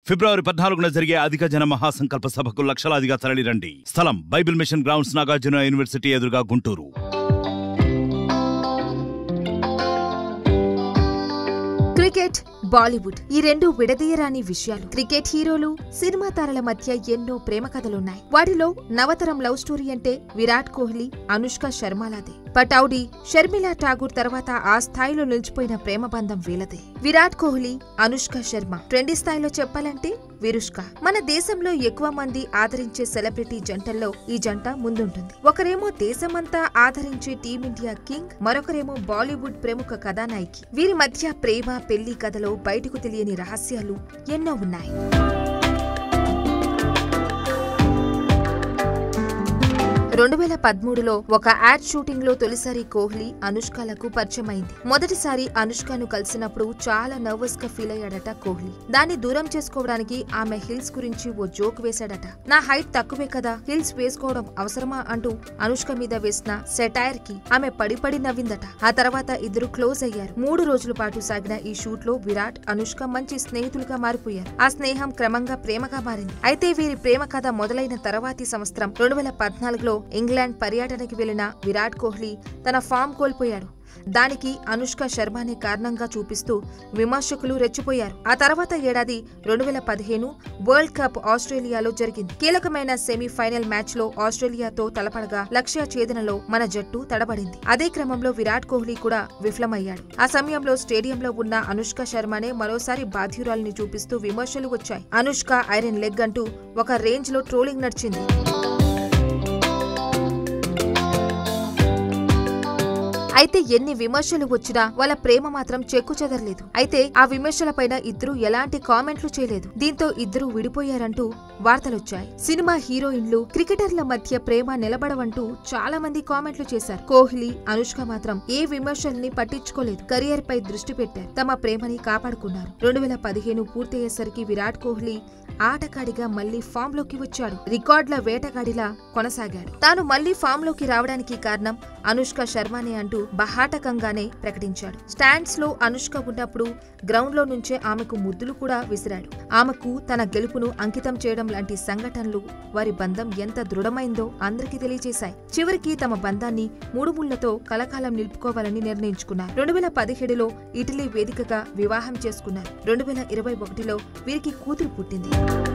ఫిబ్రవరి పద్నాలుగున జరిగే అధిక జన మహాసంకల్ప సభకు లక్షలాదిగా తరలిరండి స్థలం Bible mission grounds Nagarjuna university ఎదురుగా గుంటూరు క్రికెట్ బాలీవుడ్ ఈ రెండు విడదీయరాని విషయాలు క్రికెట్ హీరోలు సినిమా తారల మధ్య ఎన్నో ప్రేమ కథలున్నాయి వాటిలో నవతరం లవ్ స్టోరీ అంటే విరాట్ కోహ్లీ అనుష్క శర్మలాదే పటౌడీ షర్మిలా ఠాగూర్ తర్వాత ఆ స్థాయిలో నిలిచిపోయిన ప్రేమ బంధం వీలదే విరాట్ కోహ్లీ అనుష్క శర్మ ట్రెండీ స్థాయిలో చెప్పాలంటే విరుష్క మన దేశంలో ఎక్కువ మంది ఆదరించే సెలబ్రిటీ జంటల్లో ఈ జంట ముందుంటుంది ఒకరేమో దేశమంతా ఆదరించే టీమిండియా కింగ్ మరొకరేమో బాలీవుడ్ ప్రముఖ కథానాయికి వీరి మధ్య ప్రేమ పెళ్లి కథలో బయటకు తెలియని రహస్యాలు ఎన్నో ఉన్నాయి రెండు వేల పదమూడులో ఒక యాడ్ షూటింగ్ లో తొలిసారి కోహ్లీ అనుష్కలకు పరిచయం అయింది మొదటిసారి అనుష్కను కలిసినప్పుడు చాలా నర్వస్ గా ఫీల్ అయ్యాడట కోహ్లీ దాన్ని దూరం చేసుకోవడానికి ఆమె హిల్స్ గురించి ఓ జోక్ వేశాడట నా హైట్ తక్కువే కదా హిల్స్ వేసుకోవడం అవసరమా అంటూ అనుష్క మీద వేసిన సెటైర్ కి ఆమె పడి పడి నవ్విందట ఆ తర్వాత ఇద్దరు క్లోజ్ అయ్యారు మూడు రోజుల పాటు సాగిన ఈ షూట్ లో విరాట్ అనుష్క మంచి స్నేహితులుగా మారిపోయారు ఆ స్నేహం క్రమంగా ప్రేమగా మారింది అయితే వీరి ప్రేమ కథ మొదలైన తర్వాతి సంవత్సరం రెండు వేల పద్నాలుగులో ఇంగ్లాండ్ పర్యటనకి వెళ్లిన విరాట్ కోహ్లీ తన ఫామ్ కోల్పోయాడు దానికి అనుష్క శర్మనే కారణంగా చూపిస్తూ విమర్శకులు రెచ్చిపోయారు ఆ తర్వాత ఏడాది రెండు వేల పదిహేను వరల్డ్ కప్ ఆస్ట్రేలియాలో జరిగింది కీలకమైన సెమీఫైనల్ మ్యాచ్ లో ఆస్ట్రేలియాతో తలపడగా లక్ష్య ఛేదనలో మన జట్టు తడబడింది అదే క్రమంలో విరాట్ కోహ్లీ కూడా విఫలమయ్యాడు ఆ సమయంలో స్టేడియంలో ఉన్న అనుష్క శర్మనే మరోసారి బాధ్యురాలిని చూపిస్తూ విమర్శలు వచ్చాయి అనుష్క ఐరన్ లెగ్ అంటూ ఒక రేంజ్ లో ట్రోలింగ్ నడిచింది అయితే ఎన్ని విమర్శలు వచ్చినా వాళ్ళ ప్రేమ మాత్రం చెక్కు చెదరలేదు అయితే ఆ విమర్శలపైన ఇద్దరు ఎలాంటి కామెంట్లు చేయలేదు దీంతో ఇద్దరు విడిపోయారంటూ వార్తలొచ్చాయి సినిమా హీరోయిన్లు క్రికెటర్ల మధ్య ప్రేమ నిలబడవంటూ చాలా మంది కామెంట్లు చేశారు కోహ్లీ అనుష్క మాత్రం ఏ విమర్శల్ని పట్టించుకోలేదు కెరియర్ పై దృష్టి పెట్టారు తమ ప్రేమని కాపాడుకున్నారు రెండు వేల పదిహేను పూర్తయ్యేసరికి విరాట్ కోహ్లీ ఆటగాడిగా మళ్లీ ఫామ్ లోకి వచ్చాడు రికార్డుల వేటగాడిలా కొనసాగాడు తాను మళ్లీ ఫామ్ లోకి రావడానికి కారణం అనుష్క శర్మనే అంటూ బహాటకంగానే ప్రకటించాడు స్టాండ్స్ లో అనుష్క ఉన్నప్పుడు గ్రౌండ్ లో నుంచే ఆమెకు ముద్దులు కూడా విసిరాడు ఆమెకు తన గెలుపును అంకితం చేయడం లాంటి సంఘటనలు వారి బంధం ఎంత దృఢమైందో అందరికీ తెలియజేశాయి చివరికి తమ బంధాన్ని మూడు ముళ్లతో కలకాలం నిలుపుకోవాలని నిర్ణయించుకున్నారు రెండు వేల పదిహేడులో ఇటలీ వేదికగా వివాహం చేసుకున్నారు రెండు వేల ఇరవై ఒకటిలో వీరికి కూతురు పుట్టింది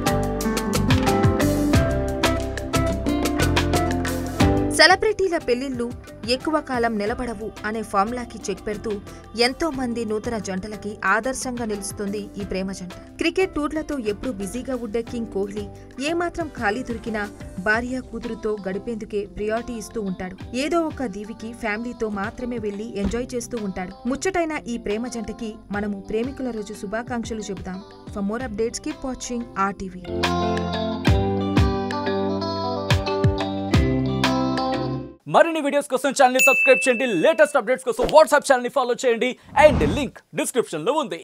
సెలబ్రిటీల పెళ్లిళ్లు ఎక్కువ కాలం నిలబడవు అనే ఫార్ములాకి చెక్ పెడుతూ ఎంతో మంది నూతన జంటలకి ఆదర్శంగా నిలుస్తుంది ఈ ప్రేమ జంట క్రికెట్ టూర్లతో ఎప్పుడూ బిజీగా ఉండే కింగ్ కోహ్లీ ఏమాత్రం ఖాళీ దొరికినా భార్య కూతురుతో గడిపేందుకే ప్రియారిటీ ఇస్తూ ఉంటాడు ఏదో ఒక దీవికి ఫ్యామిలీతో మాత్రమే వెళ్లి ఎంజాయ్ చేస్తూ ఉంటాడు ముచ్చటైన ఈ ప్రేమ జంటకి మనము ప్రేమికుల రోజు శుభాకాంక్షలు చెబుతాం for more updates keep watching R TV మరిన్ని వీడియోస్ కోసం ఛానల్ సబ్స్క్రైబ్ చేయండి లేటెస్ట్ అప్డేట్స్ కోసం వాట్సాప్ ఛానల్ ఫాలో చేయండి అండ్ లింక్ డిస్క్రిప్షన్ లో ఉంది